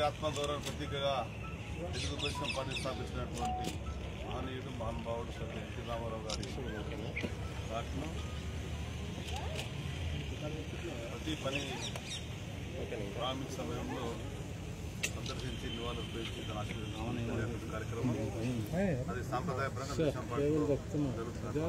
ఆత్మగౌరవ ప్రతీకగా తెలుగుదేశం పార్టీ స్థాపించినటువంటి మహనీయుడు మహానుభావుడు శ్రీ ఎన్టీ రామారావు గారి వాటిను ప్రతి పని ప్రారంభిక సమయంలో సందర్శించి నివాళులు పేర్చి తన ఆశీర్వదించిన కార్యక్రమం అది సాంప్రదాయపరంగా తెలుగుదేశం పార్టీలో జరుగుతుంది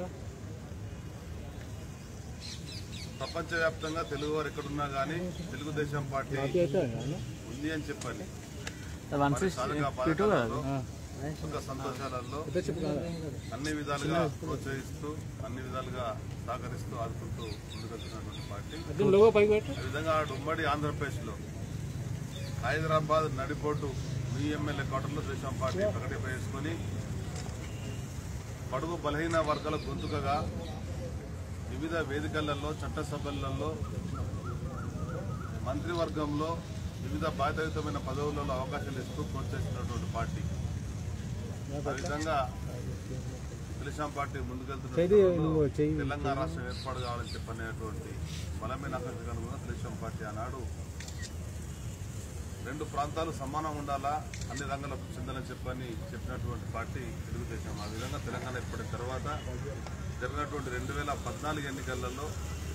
ప్రపంచవ్యాప్తంగా తెలుగు వారు ఎక్కడున్నా కానీ తెలుగుదేశం పార్టీ ఉంది అని చెప్పాలి మరి సాధక బాధకాలలో, సుఖ సంతోషాలలో అన్ని విధాలుగా ప్రోత్సహిస్తూ అన్ని విధాలుగా సహకరిస్తూ ఆదుకుంటూ ముందుకెళ్తున్నటువంటి పార్టీ ఆ విధంగా అటు ఉమ్మడి ఆంధ్రప్రదేశ్ లో హైదరాబాద్ నడిపోటు మీ ఎమ్మెల్యే కోటలో దేశం పార్టీ ప్రకటింపజేసుకొని పడుగు బలహీన వర్గాల గొంతుకగా వివిధ వేదికలలో చట్టసభలలో మంత్రివర్గంలో వివిధ బాధ్యతమైన పదవులలో అవకాశాలు ఇస్తూ ప్రోత్సహిస్తున్నటువంటి పార్టీ ఆ విధంగా తెలుగుదేశం పార్టీ ముందుకెళ్తున్న తెలంగాణ రాష్ట్రం ఏర్పాటు కావాలని చెప్పనేటువంటి బలమైన ఆకాంక్షకు అనుగుణంగా తెలుగుదేశం పార్టీ ఆనాడు రెండు ప్రాంతాలు సమానం ఉండాలా అన్ని రంగాలకు చెందాలని చెప్పని చెప్పినటువంటి పార్టీ తెలుగుదేశం ఆ విధంగా తెలంగాణ ఏర్పడిన తర్వాత జరిగినటువంటి రెండు వేల పద్నాలుగు ఎన్నికలలో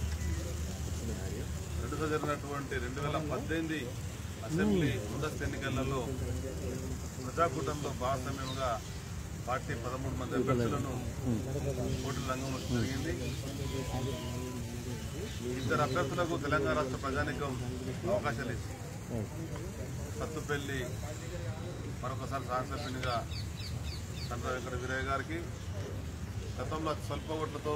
రెండుగా జరిగినటువంటి రెండు వేల పద్దెనిమిది అసెంబ్లీ ముందస్తు ఎన్నికలలో ప్రజాకూటంలో భాగస్వామ్యంగా పార్టీ పదమూడు మంది అభ్యర్థులను పోటీ రంగంలో జరిగింది ఇద్దరు అభ్యర్థులకు తెలంగాణ రాష్ట్ర ప్రజానికం అవకాశాలు ఇచ్చింది సత్తుపల్లి మరొకసారి శాసనసభ్యునిగా చంద్ర వెంకట వీరయ్య గారికి గతంలో అతి స్వల్ప ఓట్లతో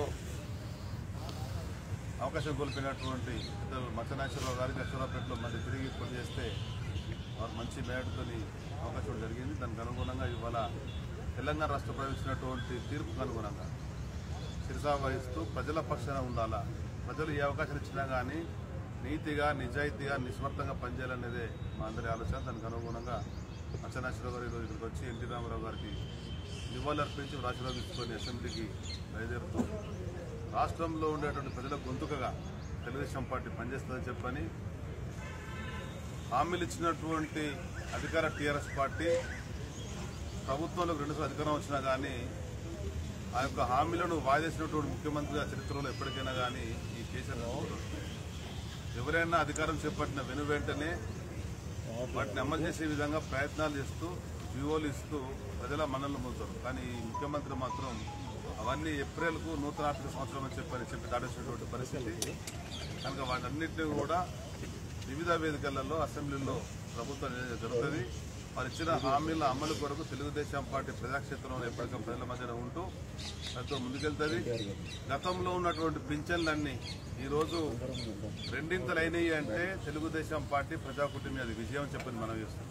అవకాశం కోల్పోయినటువంటి ఇద్దరు మచ్చనాశ్వరరావు గారికి అశ్వరాపేటలో మళ్ళీ తిరిగి పోటీ చేస్తే వారు మంచి మేడతో అవకాశం జరిగింది దానికి అనుగుణంగా ఇవాళ తెలంగాణ రాష్ట్ర ప్రవేశించినటువంటి తీర్పుకు అనుగుణంగా శిరసా వహిస్తూ ప్రజల పక్షాన ఉండాలా ప్రజలు ఏ అవకాశం ఇచ్చినా కానీ నీతిగా నిజాయితీగా నిస్వార్థంగా పనిచేయాలనేదే మా అందరి ఆలోచన దానికి అనుగుణంగా అచ్చనాశ్వరరావు గారు ఈరోజు ఇక్కడికి వచ్చి ఎన్టీ రామారావు గారికి నివాళులర్పించి ఆశీర్వదించుకొని అసెంబ్లీకి బయలుదేరుతూ రాష్ట్రంలో ఉండేటువంటి ప్రజల గొంతుకగా తెలుగుదేశం పార్టీ పనిచేస్తుందని చెప్పని హామీలు ఇచ్చినటువంటి అధికార టీఆర్ఎస్ పార్టీ ప్రభుత్వంలోకి రెండుసార్లు అధికారం వచ్చినా కానీ ఆ యొక్క హామీలను వాయిదేసినటువంటి ముఖ్యమంత్రిగా చరిత్రలో ఎప్పటికైనా కానీ ఈ కేసీఆర్ చూడరు. ఎవరైనా అధికారం చేపట్టిన వెను వెంటనే వాటిని అమలు చేసే విధంగా ప్రయత్నాలు చేస్తూ జీవోలు ఇస్తూ ప్రజల మనల్ని ముందుతారు కానీ ఈ ముఖ్యమంత్రి మాత్రం అవన్నీ ఏప్రిల్కు నూతన ఆర్థిక సంవత్సరం అని చెప్పని చెప్పి దాటేసినటువంటి పరిస్థితి కనుక వాటన్నిటిని కూడా వివిధ వేదికలలో అసెంబ్లీలో ప్రభుత్వం నిర్ణయం జరుగుతుంది వారు ఇచ్చిన హామీల అమలు కొరకు తెలుగుదేశం పార్టీ ప్రజాక్షేత్రంలో ఎప్పటికీ ప్రజల మధ్యన ఉంటూ దాంతో ముందుకెళ్తుంది గతంలో ఉన్నటువంటి పింఛన్లన్నీ ఈరోజు రెండింతలు అయినాయి అంటే తెలుగుదేశం పార్టీ ప్రజాకూటమి అది విజయం చెప్పని మనం చేస్తాం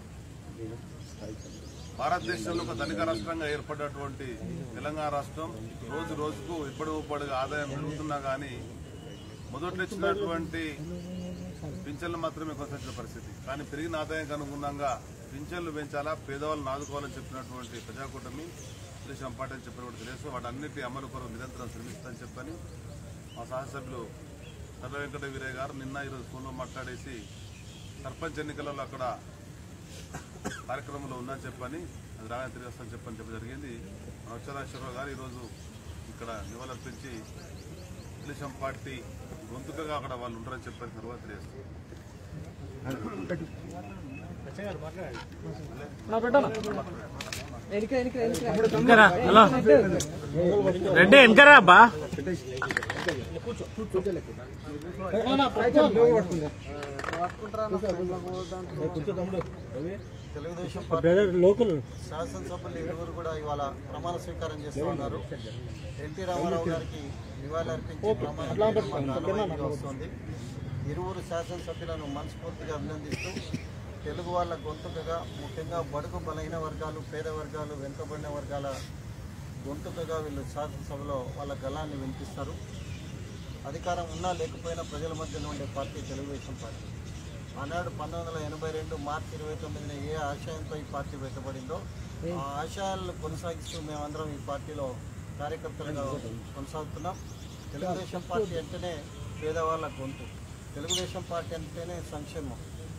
భారతదేశంలో ఒక ధనిక రాష్ట్రంగా ఏర్పడినటువంటి తెలంగాణ రాష్ట్రం రోజు రోజుకు ఇప్పటి ఇప్పటిగా ఆదాయం పెరుగుతున్నా కానీ మొదట్లో ఇచ్చినటువంటి పింఛన్లు మాత్రమే కొనసాగించిన పరిస్థితి కానీ పెరిగిన ఆదాయానికి అనుగుణంగా పింఛన్లు పెంచాలా పేదవాళ్ళని ఆదుకోవాలని చెప్పినటువంటి ప్రజాకూటమి తెలుగుదేశం పార్టీ అని చెప్పిన కూడా తెలుసు వాటన్నిటి అమలు కొరకు నిరంతరం శ్రమిస్తుందని చెప్పని మా శాసనసభ్యులు సర్వ వెంకట వీరయ్య గారు నిన్న ఈరోజు ఫోన్లో మాట్లాడేసి సర్పంచ్ ఎన్నికలలో అక్కడ కార్యక్రమంలో ఉందని చెప్పని అది రాగానే తిరిగి వస్తానని చెప్పని చెప్పడం జరిగింది మన అక్షరాశ్వరరావు గారు ఈరోజు ఇక్కడ నివాళులర్పించి తెలుగుదేశం పార్టీ గొంతుకగా అక్కడ వాళ్ళు ఉంటారని చెప్పని తర్వాత తెలియజేస్తారు వెనకరా హలో రెడ్డి వెనకరా అబ్బా తెలుగుదేశం పార్టీ శాసనసభ్యులు ఇరువురు కూడా ఇవాళ ప్రమాణ స్వీకారం చేస్తూ ఉన్నారు ఎన్టీ రామారావు గారికి నివాళులర్పించి ప్రమాణ స్వీకారం వస్తుంది ఇరువురు శాసనసభ్యులను మనస్ఫూర్తిగా అభినందిస్తూ తెలుగు వాళ్ళ గొంతుకగా ముఖ్యంగా బడుగు బలహీన వర్గాలు పేద వర్గాలు వెనుకబడిన వర్గాల గొంతుకగా వీళ్ళు శాసనసభలో వాళ్ళ గలాన్ని వినిపిస్తారు అధికారం ఉన్నా లేకపోయినా ప్రజల మధ్యలో ఉండే పార్టీ తెలుగుదేశం పార్టీ ఆనాడు పంతొమ్మిది వందల ఎనభై రెండు మార్చి ఇరవై తొమ్మిదిన ఏ ఆశయంతో ఈ పార్టీ పెట్టబడిందో ఆ ఆశయాలను కొనసాగిస్తూ మేమందరం ఈ పార్టీలో కార్యకర్తలుగా కొనసాగుతున్నాం తెలుగుదేశం పార్టీ అంటేనే పేదవాళ్ళ గొంతు తెలుగుదేశం పార్టీ అంటేనే సంక్షేమం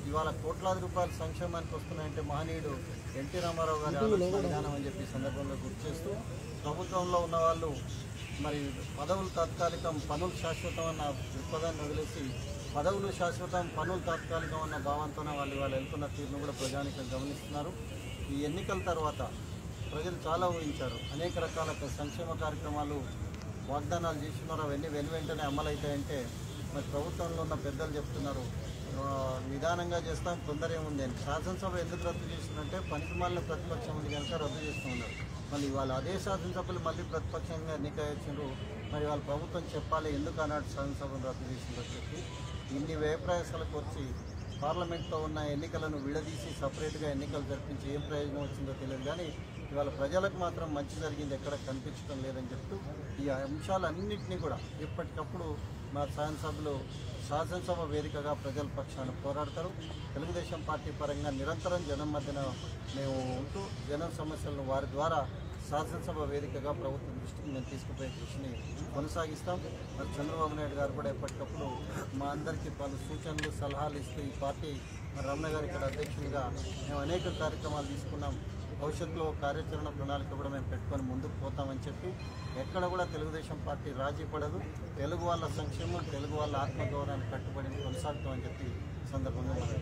ఇవాళ కోట్లాది రూపాయల సంక్షేమానికి వస్తున్నాయంటే మహనీయుడు ఎన్టీ రామారావు గారి ఆలోచన విధానం అని చెప్పి ఈ సందర్భంగా గుర్తు చేస్తూ ప్రభుత్వంలో ఉన్న వాళ్ళు మరి పదవులు తాత్కాలికం పనులు శాశ్వతం అన్న దృక్పథాన్ని వదిలేసి పదవులు శాశ్వతం పనులు తాత్కాలికం అన్న భావంతోనే వాళ్ళు ఇవాళ వెళ్తున్న తీరును కూడా ప్రజానికం గమనిస్తున్నారు ఈ ఎన్నికల తర్వాత ప్రజలు చాలా ఊహించారు అనేక రకాల సంక్షేమ కార్యక్రమాలు వాగ్దానాలు చేస్తున్నారు అవన్నీ వెను వెంటనే అమలవుతాయంటే మరి ప్రభుత్వంలో ఉన్న పెద్దలు చెప్తున్నారు ఆ, నిదానంగా చేస్తాం తొందర ఏముంది అని శాసనసభ ఎందుకు రద్దు చేస్తుందంటే పనికిమాలిన ప్రతిపక్షం ఉంది కనుక రద్దు చేస్తూ ఉన్నారు మళ్ళీ వాళ్ళ అదే శాసనసభలు మళ్ళీ ప్రతిపక్షంగా ఎన్నికయ్యారు మరి వాళ్ళ ప్రభుత్వం చెప్పాలి ఎందుకు ఆనాడు శాసనసభను రద్దు చేసిందో చెప్పి ఇన్ని వ్యయప్రయాసాలకు వచ్చి పార్లమెంట్లో ఉన్న ఎన్నికలను విడదీసి సపరేట్గా ఎన్నికలు జరిపించి ఏం ప్రయోజనం వచ్చిందో తెలియదు కానీ ఇవాళ ప్రజలకు మాత్రం మంచి జరిగింది ఎక్కడ కనిపించడం లేదని చెప్తూ ఈ అంశాలన్నింటినీ కూడా ఎప్పటికప్పుడు మా శాసనసభలో శాసనసభ వేదికగా ప్రజల పక్షాన పోరాడతారు తెలుగుదేశం పార్టీ పరంగా నిరంతరం జనం మధ్యన మేము ఉంటూ జనం సమస్యలను వారి ద్వారా శాసనసభ వేదికగా ప్రభుత్వం దృష్టికి మేము తీసుకుపోయే కృషిని కొనసాగిస్తాం మరి చంద్రబాబు నాయుడు గారు కూడా ఎప్పటికప్పుడు మా అందరికీ పలు సూచనలు సలహాలు ఇస్తూ ఈ పార్టీ మరి రమణ గారు ఇక్కడ అధ్యక్షునిగా మేము అనేక కార్యక్రమాలు తీసుకున్నాం భవిష్యత్తులో కార్యాచరణ ప్రణాళిక కూడా మేము పెట్టుకొని ముందుకు పోతామని చెప్పి ఎక్కడ కూడా తెలుగుదేశం పార్టీ రాజీ పడదు తెలుగు వాళ్ళ సంక్షేమం తెలుగు వాళ్ళ ఆత్మగౌరవాన్ని కట్టుబడి కొనసాగుతామని చెప్పి ఈ సందర్భంగా మనం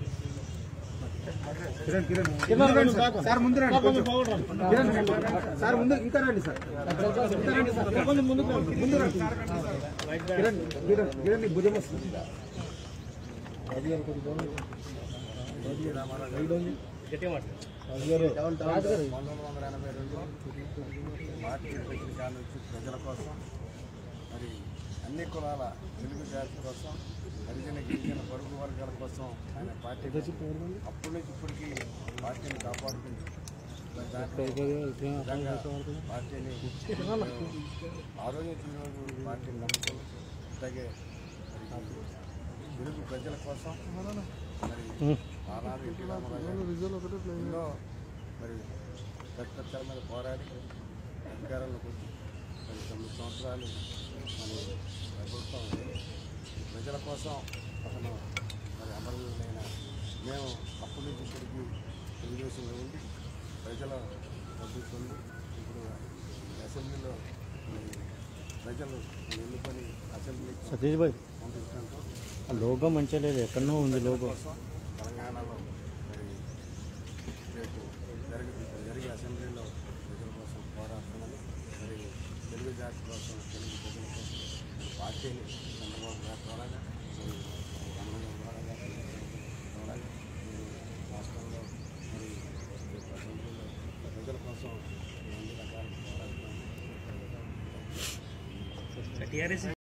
సార్ ముందు రండి కొంచెం. కిరణ్ రండి. సార్ ముందు ఇంకా రండి సార్ ఇంకా రండి సార్ కొంచెం ముందుకు రండి. ముందు రండి కిరణ్ కిరణ్ కిరణ్ నీకు భుజం వస్తుంది పంతొమ్మిది వందల ఎనభై రెండు పార్టీ పెట్టిన కాడ నుంచి ప్రజల కోసం మరి అన్ని కులాల తెలుగు జాతి కోసం హరిజన గిరిజన పొరుగు వర్గాల కోసం ఆయన పార్టీ పెట్టింది. అప్పటి నుంచి ఇప్పటికీ పార్టీని కాపాడుకుంది మరి దాంట్లో నిజంగా పార్టీని ఆ రోజు నుంచి ఈ రోజు పార్టీని నమ్ముకుని అలాగే మరి తెలుగు ప్రజల కోసం మరి ఆనాడు ఎన్టీ రామారావు గారు ఎన్నో మరి ప్రతిపక్షాల మీద పోరాడి అధికారంలోకి వచ్చి మరి తొమ్మిది సంవత్సరాలు మన ప్రభుత్వం ఈ ప్రజల కోసం అతను మరి అమరులైన మేము అప్పటి నుంచి ఇప్పటికి తెలుగుదేశంలో ఉండి ప్రజల మద్దతు పొంది ఇప్పుడు అసెంబ్లీలో మరి ప్రజలు ఎన్నుకొని అసెంబ్లీకి సతీష్ భాయ్ పంపించడంతో ఆ లోగో మంచిగా లేదు ఎక్కడనో ఉంది లోగో కోసం తెలంగాణలో మరి రేపు జరిగి జరిగే అసెంబ్లీలో ప్రజల కోసం పోరాడుతున్నాను మరి తెలుగు జాతి కోసం తెలుగు ప్రజల కోసం పార్టీని చంద్రబాబు గారి ద్వారా మరి రమణ గారి ద్వారా ద్వారా మరి రాష్ట్రంలో మరి రేపు అసెంబ్లీలో ప్రజల కోసం అన్ని రకాల పోరాడుతున్నాను